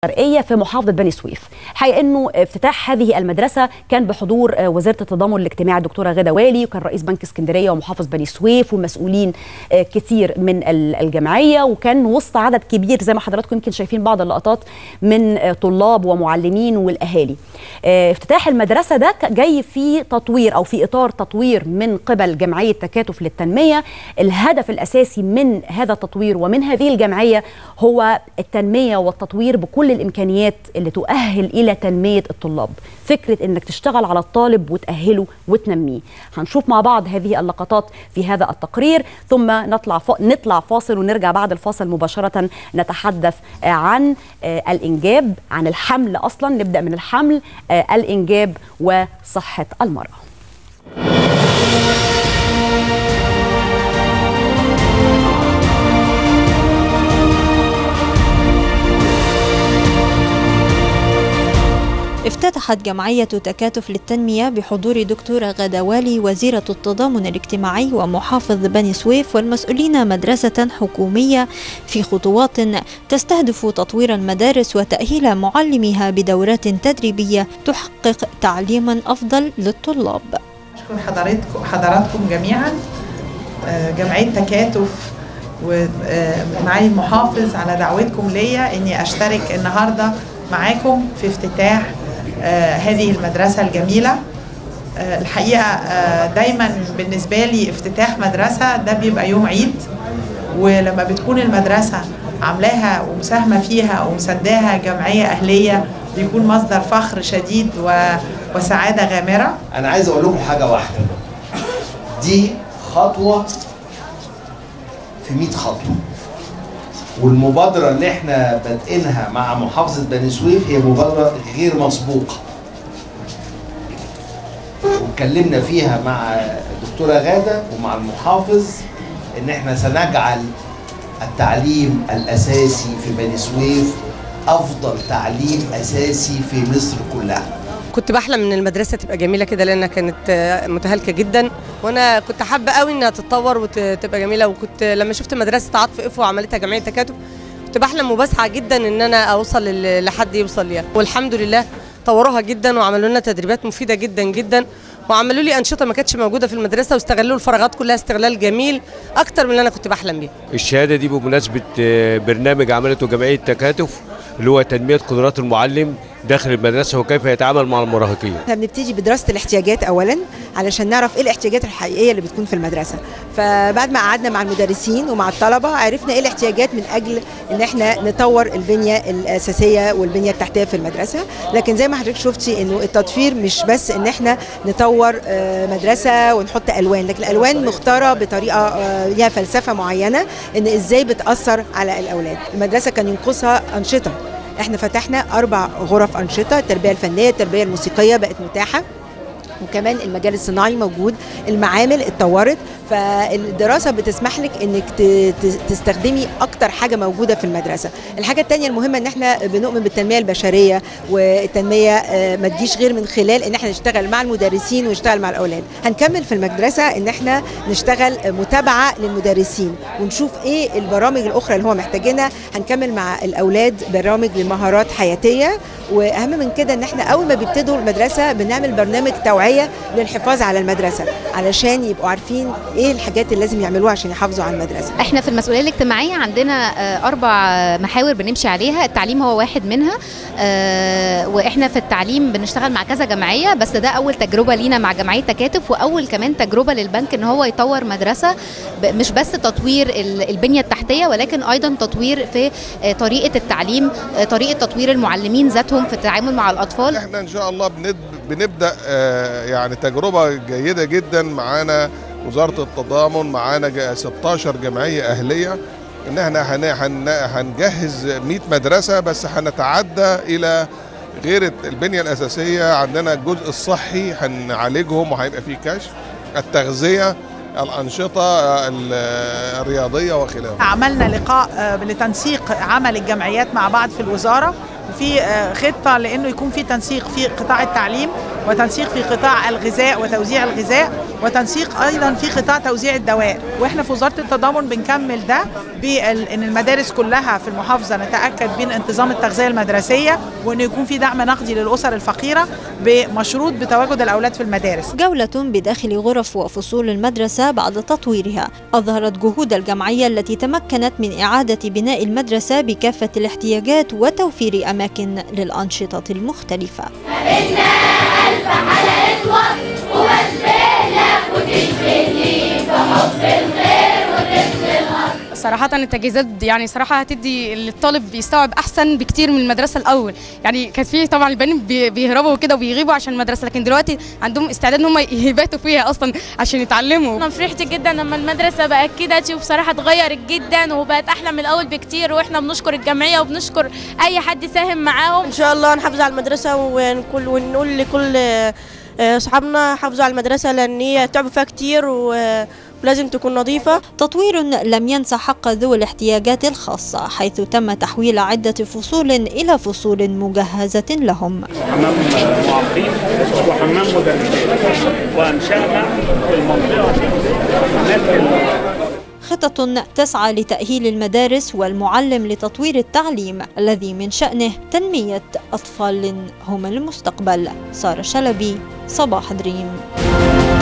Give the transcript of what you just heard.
الشرقيه في محافظه بني سويف حقيقه انه افتتاح هذه المدرسه كان بحضور وزيره التضامن الاجتماعي الدكتوره غاده والي وكان رئيس بنك اسكندريه ومحافظ بني سويف ومسؤولين كتير من الجمعيه وكان وسط عدد كبير زي ما حضراتكم يمكن شايفين بعض اللقطات من طلاب ومعلمين والاهالي افتتاح المدرسه ده جاي في تطوير او في اطار تطوير من قبل جمعيه تكاتف للتنميه الهدف الاساسي من هذا التطوير ومن هذه الجمعيه هو التنميه والتطوير بكل الامكانيات اللي تؤهل الى تنميه الطلاب فكره انك تشتغل على الطالب وتاهله وتنميه هنشوف مع بعض هذه اللقطات في هذا التقرير ثم نطلع ف... نطلع فاصل ونرجع بعد الفاصل مباشره نتحدث عن الانجاب عن الحمل اصلا نبدا من الحمل الانجاب وصحه المراه افتتحت جمعية تكاتف للتنمية بحضور دكتورة غادة والي وزيرة التضامن الاجتماعي ومحافظ بني سويف والمسؤولين مدرسة حكومية في خطوات تستهدف تطوير المدارس وتأهيل معلميها بدورات تدريبية تحقق تعليما أفضل للطلاب أشكر حضراتكم حضراتكم جميعا جمعية تكاتف ومعالي المحافظ على دعوتكم ليا اني اشترك النهارده معاكم في افتتاح آه هذه المدرسة الجميلة آه الحقيقة آه دايما بالنسبة لي افتتاح مدرسة ده بيبقى يوم عيد ولما بتكون المدرسة عاملاها ومساهمة فيها ومسداها جمعية أهلية بيكون مصدر فخر شديد و... وسعادة غامرة أنا عايز أقول لكم حاجة واحدة دي خطوة في 100 خطوة والمبادرة اللي احنا بادئينها مع محافظة بني سويف هي مبادرة غير مسبوقة. واتكلمنا فيها مع الدكتورة غادة ومع المحافظ ان احنا سنجعل التعليم الاساسي في بني سويف افضل تعليم اساسي في مصر كلها. كنت بحلم ان المدرسه تبقى جميله كده لانها كانت متهالكه جدا وانا كنت حابه قوي انها تتطور وتبقى جميله وكنت لما شفت مدرسه عطف افو وعملتها جمعيه تكاتف كنت بحلم وبسعى جدا ان انا اوصل لحد يوصل ليها والحمد لله طوروها جدا وعملوا لنا تدريبات مفيده جدا جدا وعملوا لي انشطه ما كانتش موجوده في المدرسه واستغلوا الفراغات كلها استغلال جميل اكتر من اللي انا كنت بحلم بيه. الشهاده دي بمناسبه برنامج عملته جمعيه تكاتف اللي هو تنميه قدرات المعلم داخل المدرسه وكيف يتعامل مع المراهقين. احنا بنبتدي بدراسه الاحتياجات اولا علشان نعرف ايه الاحتياجات الحقيقيه اللي بتكون في المدرسه. فبعد ما قعدنا مع المدرسين ومع الطلبه عرفنا ايه الاحتياجات من اجل ان احنا نطور البنيه الاساسيه والبنيه التحتيه في المدرسه، لكن زي ما حضرتك شفتي انه التطوير مش بس ان احنا نطور مدرسه ونحط الوان، لكن الالوان مختاره بطريقه ليها فلسفه معينه ان ازاي بتاثر على الاولاد. المدرسه كان ينقصها انشطه احنا فتحنا اربع غرف انشطه التربيه الفنيه التربيه الموسيقيه بقت متاحه وكمان المجال الصناعي موجود المعامل اتطورت فالدراسة بتسمح لك انك تستخدمي اكتر حاجة موجودة في المدرسة الحاجة التانية المهمة ان احنا بنؤمن بالتنمية البشرية والتنمية ما تجيش غير من خلال ان احنا نشتغل مع المدرسين ونشتغل مع الاولاد هنكمل في المدرسة ان احنا نشتغل متابعة للمدرسين ونشوف ايه البرامج الاخرى اللي هو محتاجينها هنكمل مع الاولاد برامج لمهارات حياتية واهم من كده ان احنا اول ما بيبتدوا المدرسة بنعمل برنامج توعية للحفاظ على المدرسة علشان يبقوا عارفين ايه الحاجات اللي لازم يعملوها عشان يحافظوا على المدرسه احنا في المسؤوليه الاجتماعيه عندنا اربع محاور بنمشي عليها التعليم هو واحد منها واحنا في التعليم بنشتغل مع كذا جمعيه بس ده اول تجربه لينا مع جمعيه تكاتف واول كمان تجربه للبنك ان هو يطور مدرسه مش بس تطوير البنيه التحتيه ولكن ايضا تطوير في طريقه التعليم طريقه تطوير المعلمين ذاتهم في التعامل مع الاطفال احنا ان شاء الله بنبدا يعني تجربه جيده جدا معانا وزاره التضامن معانا 16 جمعيه اهليه ان احنا هنجهز 100 مدرسه بس هنتعدى الى غير البنيه الاساسيه عندنا الجزء الصحي هنعالجهم وهيبقى فيه كشف التغذيه الأنشطة الرياضية وخلافه عملنا لقاء لتنسيق عمل الجمعيات مع بعض في الوزارة وفي آه، خطه لانه يكون في تنسيق في قطاع التعليم وتنسيق في قطاع الغذاء وتوزيع الغذاء وتنسيق ايضا في قطاع توزيع الدواء واحنا في وزاره التضامن بنكمل ده بان المدارس كلها في المحافظه نتاكد من انتظام التغذيه المدرسيه وان يكون في دعم نقدي للاسر الفقيره بمشروط بتواجد الاولاد في المدارس جولة بداخل غرف وفصول المدرسة بعد تطويرها أظهرت جهود الجمعية التي تمكنت من إعادة بناء المدرسة بكافة الاحتياجات وتوفير أماكن للأنشطة المختلفة صراحة التجهيزات يعني صراحة هتدي للطالب بيستوعب أحسن بكتير من المدرسة الأول يعني كانت في طبعا البنات بي- بيهربوا كده وبيغيبوا عشان المدرسة لكن دلوقتي عندهم استعداد إن هم يباتوا فيها أصلا عشان يتعلموا انا فرحت جدا لما المدرسه بقت كده وبصراحه اتغيرت جدا وبقت احلى من الاول بكتير واحنا بنشكر الجمعيه وبنشكر اي حد ساهم معاهم ان شاء الله نحافظ على المدرسه ونقول ونقول لكل آه، اصحابنا حافظوا على المدرسه لان هي تعبوا فيها كتير و- ولازم تكون نظيفه تطوير لم ينس حق ذوي الاحتياجات الخاصة حيث تم تحويل عدة فصول إلى فصول مجهزة لهم حمام معاقين وحمام مدرسين وانشانا في المنطقه هناك خطط تسعى لتأهيل المدارس والمعلم لتطوير التعليم الذي من شأنه تنمية أطفال هم المستقبل سارة شلبي صباح دريم